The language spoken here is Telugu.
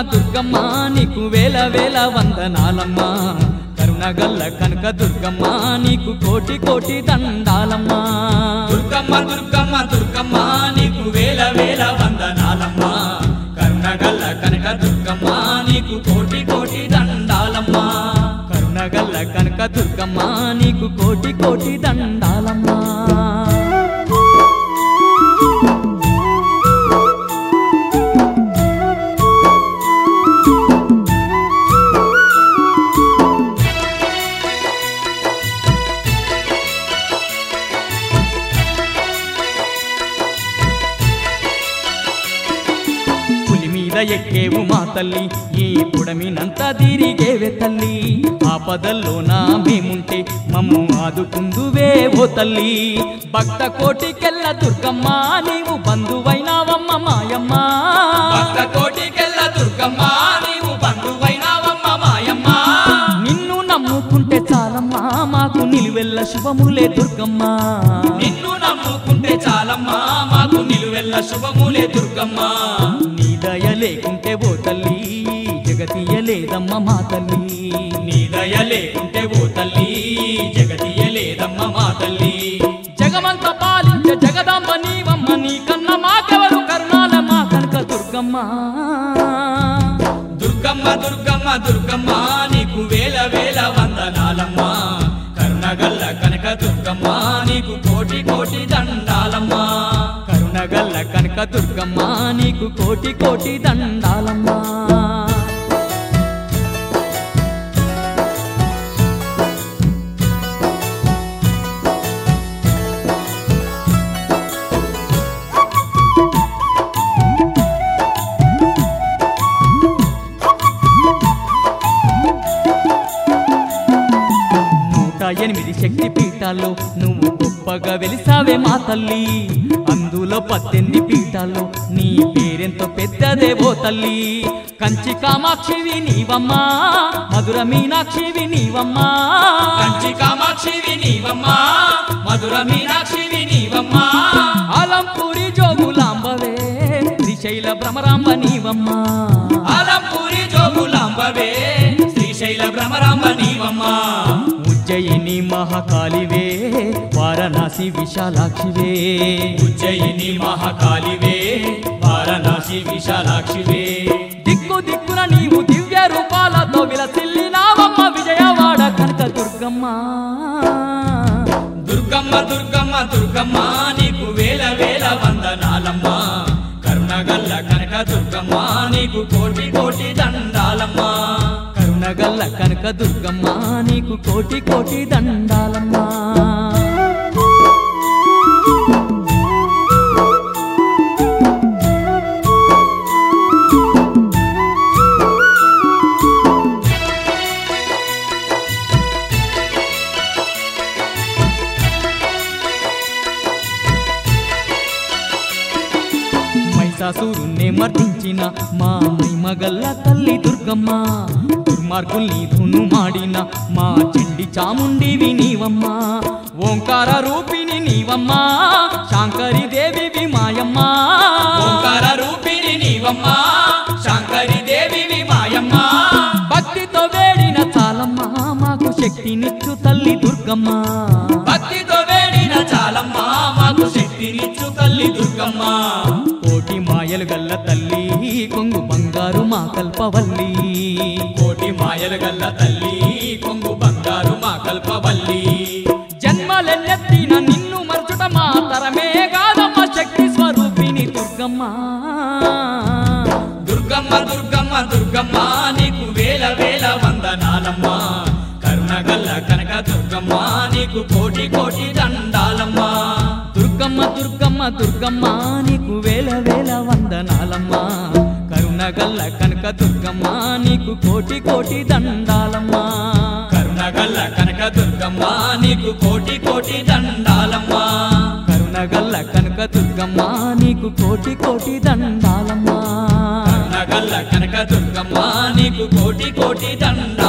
దుర్గమ్మ నీకు వేల వేల వందనాలమ్మా కరుణగల్ల కనక దుర్గమ్మ నీకు కోటి కోటి దండాలమ్మా దుర్గమ్మ దుర్గమ్మ దుర్గమ్మ నీకు వేల వేల వందనాలమ్మా కరుణగల్ల కనక దుర్గమ్మ నీకు కోటి కోటి దండాలమ్మా కరుణగల్ల కనక దుర్గమ్మ నీకు కోటి కోటి దండాలమ్మా పులి మీద ఎక్కేవు మా తల్లి ఈ పుడమినంతా తిరిగేవే తల్లి ఆపదల్లో నా మేముంటే మమ్ము ఆదుకుందువే ఓ తల్లి భక్త కోటికెళ్ళ దుర్గమ్మ నీవు బంధువైనావమ్మ మాయమ్మ భక్త కోటికెళ్ళ దుర్గమ్మ నీవు బంధువైనావమ్మ మాయమ్మ నిన్ను నమ్ముకుంటే చాలమ్మా మాకు నిలువెల్ల శుభములే దుర్గమ్మ నిన్ను నమ్ముకుంటే చాలమ్మా మాకు నిలువెల్ల శుభములే దుర్గమ్మ నీ దయ లేకుంటే ఓ తల్లి జగతియ లేదమ్మ మా తల్లి నీ దయ లేకుంటే ఓ తల్లి జగతియ లేదమ్మ మా తల్లి జగమంత పాలించే జగదాంబ నీవమ్మ నీ కన్న మాకెవరు కరుణాల మా కనక దుర్గమ్మ దుర్గమ్మ దుర్గమ్మ దుర్గమ్మ నీకు వేల వేల వందనాలమ్మా కరుణగల్ల కనక దుర్గమ్మ నీకు కోటి కోటి దండాలమ్మా కరుణగల్ల కనక దుర్గమ్మ నీకు కోటి కోటి దండాలమ్మా నూట ఎనిమిది శక్తి పీఠాల్లో నువ్వు గొప్పగా వెలిసావే మా తల్లి అందులో పద్దెనిమిది పీఠాల్లో నీ పేరెంతో పెద్దదేవో తల్లి కంచి కామాక్షివి నీవమ్మా మధుర మీనాక్షివి నీవమ్మా కంచి కామాక్షివి నీవమ్మా మధుర మీనాక్షివి నీవమ్మా ఆలంపూరి జోగులాంబవే శ్రీశైల భ్రమరాంబ నీవమ్మా ఆలంపూరి జోగులాంబవే శ్రీశైల భ్రమరాంబ నీవమ్మా ఉజ్జయిని మహాకాళివే వారణాసి విశాలాక్షివే ఉజ్జయిని మహాకాళివే వారణాసి విశాలాక్షివే దిక్కు దిక్కున నీవు దివ్య రూపాలతో విలసిల్లినావమ్మ విజయవాడ కనక దుర్గమ్మ దుర్గమ్మ దుర్గమ్మ దుర్గమ్మ నీకు వేల వేల వందనాలమ్మా కరుణగల్ల కనక దుర్గమ్మ నీకు కోటి కోటి దండాలమ్మా కరుణగల్ల కనక దుర్గమ్మ నీకు కోటి కోటి దండాలమ్మా మహిషాసురుణ్ణి మర్దించిన మా మగల్ల తల్లి దుర్గమ్మ దుర్మార్గుల్ని ధును మాడిన మా చెండి చాముండివి నీవమ్మ ఓంకార రూపిణి నీవమ్మ శాంకరి దేవివి మాయమ్మ ఓంకార రూపిణి నీవమ్మా శాంకరి దేవివి మాయమ్మ భక్తితో వేడిన చాలమ్మ మాకు శక్తినిచ్చు తల్లి దుర్గమ్మ భక్తితో వేడిన చాలమ్మా మాకు శక్తినిచ్చు తల్లి దుర్గమ్మ కోటి మాయలు గల్ల తల్లి కొంగు బంగారు మా కల్పవల్లి కోటి మాయలు గల్ల తల్లి కొంగు బంగారు మా కల్పవల్లి జన్మలెన్నెత్తిన నిన్ను మరచుట మా తరమే కాదమ్మ శక్తి స్వరూపిణి దుర్గమ్మ దుర్గమ్మ దుర్గమ్మ దుర్గమ్మ నీకు వేల వేల వందనాలమ్మా కరుణగల్ల కనక దుర్గమ్మ నీకు కోటి కోటి దండాలమ్మా దుర్గమ్మ దుర్గమ్మ దుర్గమ్మ నీకు వేల వేల వందనాలమ్మా కరుణగల్ల కనక దుర్గమ్మ నీకు కోటి కోటి దండాలమ్మా కరుణగల్ల కనక దుర్గమ్మ నీకు కోటి కోటి దండాలమ్మా కరుణగల్ల కనక దుర్గమ్మ నీకు కోటి కోటి దండాలమ్మా కరుణగల్ల కనక దుర్గమ్మ నీకు కోటి కోటి దండాలమ్మా